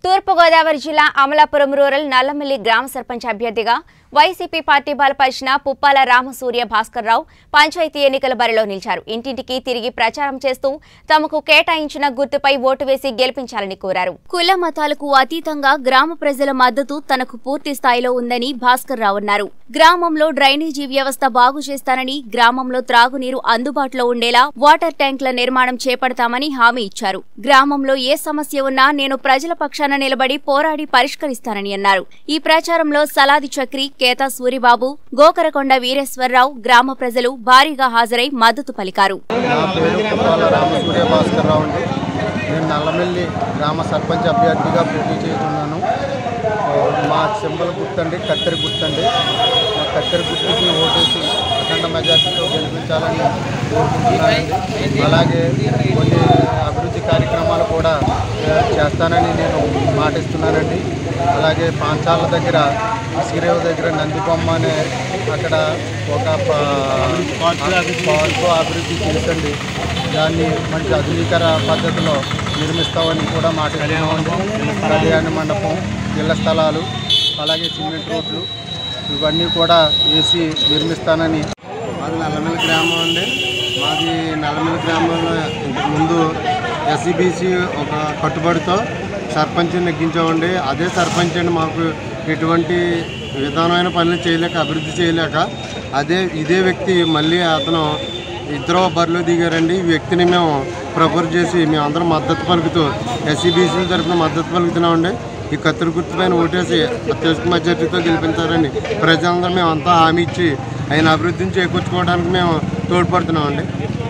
తూర్పుగోదావరి జిల్లా అమలాపురం రూరల్ నల్లమిల్లి గ్రామ సర్పంచ్ అభ్యర్థిగా వైసీపీ పార్టీ బలపరిచిన పుప్పాల రామసూర్య భాస్కర్ రావు పంచాయతీ ఎన్నికల బరిలో నిలిచారు ఇంటింటికి తిరిగి ప్రచారం చేస్తూ తమకు కేటాయించిన గుర్తుపై ఓటు వేసి గెలిపించాలని కోరారు కుల మతాలకు అతీతంగా గ్రామ ప్రజల మద్దతు తనకు పూర్తి స్థాయిలో ఉందని భాస్కర్ రావు అన్నారు గ్రామంలో డ్రైనేజీ వ్యవస్థ బాగు చేస్తానని గ్రామంలో త్రాగునీరు అందుబాటులో ఉండేలా వాటర్ ట్యాంకుల నిర్మాణం చేపడతామని హామీ ఇచ్చారు గ్రామంలో ఏ సమస్య ఉన్నా నేను ప్రజల పక్షాన నిలబడి పోరాడి పరిష్కరిస్తానని అన్నారు ఈ ప్రచారంలో సలాది చక్రి కేతా సూరిబాబు గోకరకొండ వీరేశ్వరరావు గ్రామ ప్రజలు భారీగా హాజరై మద్దతు పలికారు నా పేరు కుర్రాల రామసూర్య భాస్కర్ రావు అండి నేను నల్లమెల్లి గ్రామ సర్పంచ్ అభ్యర్థిగా పోటీ చేస్తున్నాను ఆ, మా సింబల్ గుర్తండి కత్తెర గుర్తండి మా కత్తెర గుర్తుకి ఓటేసి అఖండ మెజార్టీతో గెలిపించాలని కోరుకుంటున్నానండి అలాగే కొన్ని అభివృద్ధి కార్యక్రమాలు కూడా ఆ, చేస్తానని నేను మాటిస్తున్నానండి అలాగే పాంచాల దగ్గర ఇసిరేవు దగ్గర నందిబొమ్మ అనే అక్కడ ఒక పా- పార్కు అభివృద్ధి చేసండి దాన్ని మంచి ఆధునికర పద్ధతిలో నిర్మిస్తామని కూడా మాట్లాడామండి కళ్యాణ మండపం ఇళ్ల స్థలాలు అలాగే సిమెంట్ రోడ్లు ఇవన్నీ కూడా వేసి నిర్మిస్తానని మాది నల్లమల్లి గ్రామం అండి మాది నల్లమల్లి గ్రామంలో ఇంతకుముందు ఎస్సీబీసీ ఒక కట్టుబడితో సర్పంచ్ నెగ్గించామండి అదే సర్పంచ్ అండి మాకు ఎటువంటి విధానమైన పనులు చేయలేక అభివృద్ధి చేయలేక అదే ఇదే వ్యక్తి మళ్ళీ అతను ఇద్దరు బరిలో దిగారండి ఈ వ్యక్తిని మేము ప్రపోజ్ చేసి మేము అందరం మద్దతు పలుకుతూ ఎస్సీబీసీల తరఫున మద్దతు పలుకుతున్నామండి ఈ కత్తిరి గుర్తు పైన ఓటేసి అత్యధిక మెజార్టీతో గెలిపించారని ప్రజలందరూ మేము అంతా హామీ ఇచ్చి ఆయన అభివృద్ధిని చేకూర్చుకోవడానికి మేము తోడ్పడుతున్నామండి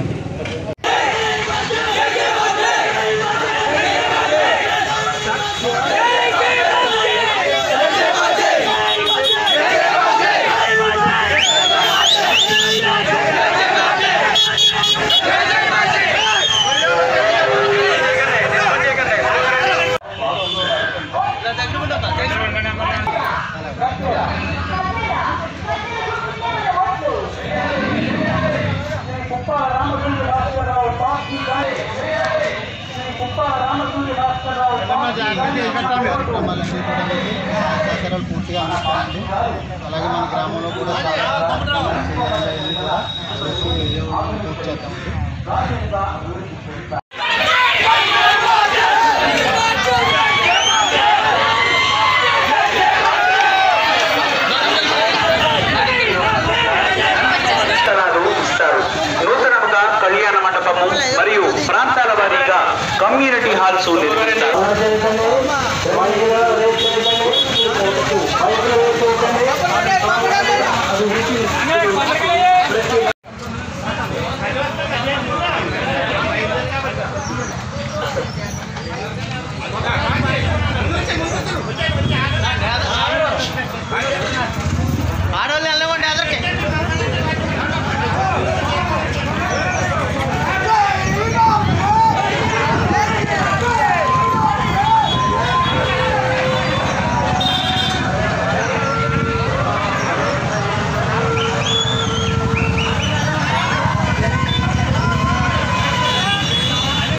కార్యక్రమాలన్నీ కూడా సహకారాలు పూర్తిగా అందిస్తామండి అలాగే మన గ్రామంలో కూడా చాలా కార్యక్రమాలు చేయాలి అవన్నీ కూడా చేసి పూర్తి చేద్దామండి